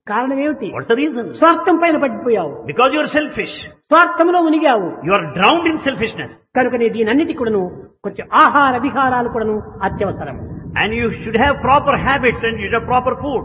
కారణం ఏమిటి What's the reason? స్వార్థం పైన పడిపోయావు Because you're selfish. స్వార్థంలో మునిగావు You are drowned in selfishness. కనుకనే దీనన్నిటి కూడాను కొంచెం ఆహార విహారాలు కూడాను అత్యవసరం And you should have proper habits and you should have proper food.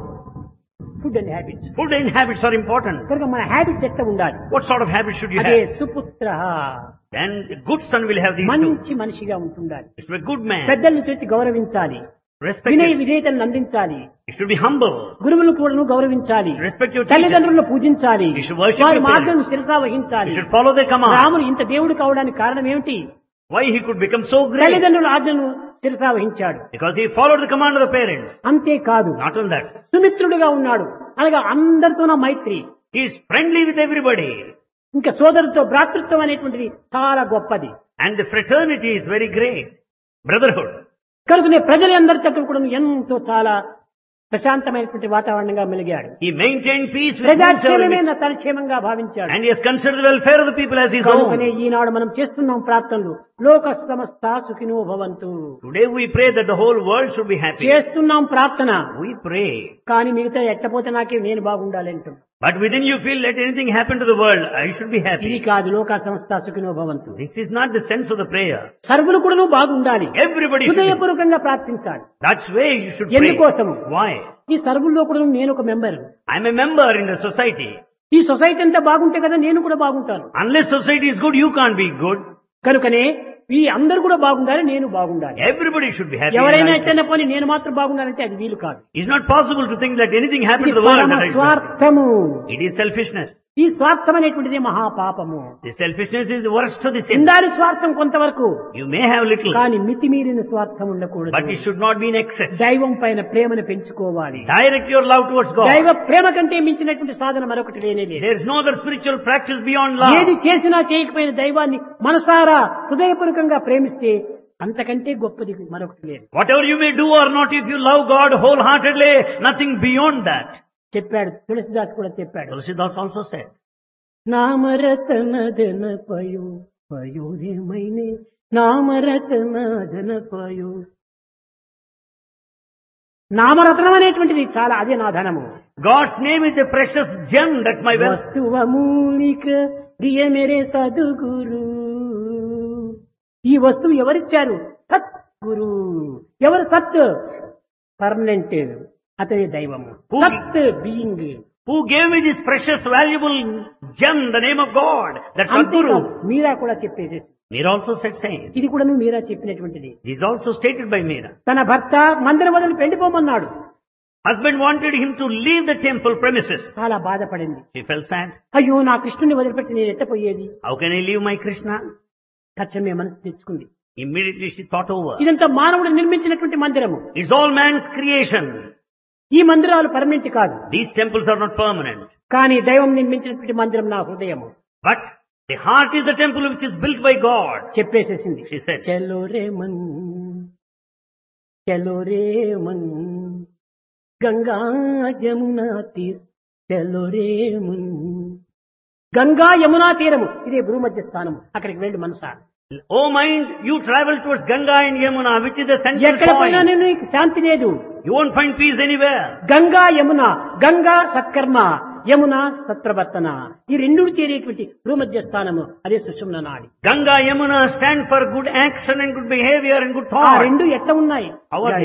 Food and habits Food and habits are important. కనుక మన హ్యాబిట్స్ ఎట్లా ఉండాలి What sort of habits should you అదే have? సుపుత్ర Then a good son will have these two. మంచి మనిషిగా ఉంటుండాలి He should be a good man. పెద్దలను చూసి గౌరవించాలి Respect వినయ him. విధేయతలను అందించాలి He should be humble. గురువులను కూడా గౌరవించాలి Respect your teacher. తల్లిదండ్రులను పూజించాలి You should worship వారి your మార్గం parents. శిరసా You వహించాలి should follow their command. రాముడు ఇంత దేవుడు కావడానికి కారణం ఏమిటి Why he could become so great? తల్లిదండ్రుల ఆజ్ఞను శిరసా వహించాడు Because he followed the command of the parents. అంతేకాదు Not only that. సుమిత్రుడుగా ఉన్నాడు అనగా అందరితోన మైత్రి He is friendly with everybody. ఇంకా సోదరుతో భ్రాతృత్వం అనేటువంటిది చాలా గొప్పది And the fraternity is very great. Brotherhood. కనుకనే ప్రజలందరితో కూడా ఎంతో చాలా ప్రశాంతమైనటువంటి వాతావరణంగా మెలిగాడు He maintained peace with whomsoever ప్రజాక్షేమమే he- నా తన క్షేమంగా భావించాడు And he has considered the welfare of the people as his కనుకనే own. ఈనాడు మనం చేస్తున్నాం ప్రార్థనలు లోక సమస్త సుఖినో భవంతు Today we pray that the whole world should be happy. చేస్తున్నాం ప్రార్థన We pray. కానీ మిగతా ఎట్టపోతే నాకే నేను బాగుండాలి అంటున్నాం But within you feel let anything happen to the world, I should be ఇది happy. కాదు లోక సంస్థ సుఖినో భవంతు This is not the sense of the prayer. సర్వులు కూడా బాగుండాలి Everybody should be. హృదయపూర్వకంగా ప్రార్థించాలి That's way you should pray. ఎందుకోసము Why? ఈ సర్వుల్లో కూడా నేను ఒక member I'm a member in the society. ఈ సొసైటీ అంతా బాగుంటే కదా నేను కూడా బాగుంటాను Unless society is good, you can't be good. కనుకనే ఈ అందరు కూడా బాగుండాలి నేను బాగుండాలి Everybody should be happy. in ఎవరైనా life. ఎట్టైనా పోనీ నేను మాత్రం బాగుండాలంటే అది వీలు కాదు It's not possible to think that anything happened ఇది to the world. పరమ that I should- స్వార్థము It is selfishness. ఈ స్వార్థం అనేటువంటిది మహాపాపము The selfishness is the worst of the sin. ఉండాలి స్వార్థం కొంతవరకు You may have little, కానీ మితిమీరిన స్వార్థం but ఉండకూడదు it should not be in excess. దైవం పైన ప్రేమను పెంచుకోవాలి Direct your love towards దైవ God. ప్రేమ కంటే మించినటువంటి సాధన మరొకటి లేనే లేదు There is no other spiritual practice beyond ఏది love. చేసినా చేయకపోయిన దైవాన్ని మనసారా హృదయపూర్వకంగా ప్రేమిస్తే అంతకంటే గొప్పది మరొకటి లేదు Whatever you may do or not, if you love God wholeheartedly, nothing beyond that. చెప్పాడు తులసిదాస్ కూడా చెప్పాడు Tulsidas also said. నామరతనదన పయో పయోరేమైనే నామరతనదన పయో నామరత్నం అనేటువంటిది చాలా అదే నా ధనము God's name is a precious gem. That's my wealth. వస్తువ మూలిక దియ మేరే సద్గురు ఈ వస్తువు ఎవరిచ్చారు సత్ గురు ఎవరు సత్ పర్మనెంట్ అతని దైవము Who- సత్ being Who gave me this precious, valuable gem, the name of God? That's our అంతేకాదు Guru. మీరా కూడా చెప్పేసేసి Meera also said same. ఇది కూడా నువ్వు మీరా చెప్పినటువంటిది This is also stated by Meera. తన భర్త మందిరం వదిలి వెళ్ళిపోమన్నాడు Husband wanted him to leave the temple premises. చాలా బాధపడింది She felt sad. అయ్యో నా కృష్ణుని వదిలిపెట్టి నేను ఎట్టపోయేది How can I leave my Krishna? తక్షణమే మనసు తెచ్చుకుంది Immediately she thought over. ఇదంతా మానవుడు నిర్మించినటువంటి మందిరము It's all man's creation. ఈ మందిరాలు పర్మనెంట్ కాదు These temples are not permanent. కానీ దైవం నిర్మించినటువంటి మందిరం నా హృదయము But the heart is the temple which is built by God. చెప్పేసేసింది She said. చలో రే మన్ చలో రే మన్ గంగా యమునా తీర్ చలో రే మన్ గంగా యమునా తీరము ఇదే భూమధ్య స్థానం అక్కడికి వెళ్ళి మనసా Oh mind, you travel towards Ganga and Yamuna, which is the central ఎక్కడ పోయినా point. నేను నీకు శాంతి లేదు You won't find peace anywhere. Ganga Yamuna Ganga సత్కర్మ యమున సత్ప్రవర్తన ఈ రెండు చేరేటువంటి భూమధ్య స్థానము అదే సుషుమ్న నాడి Ganga, Yamuna stand for good action and good behavior and good ఆ thought. రెండు ఎట్లా ఉన్నాయి Our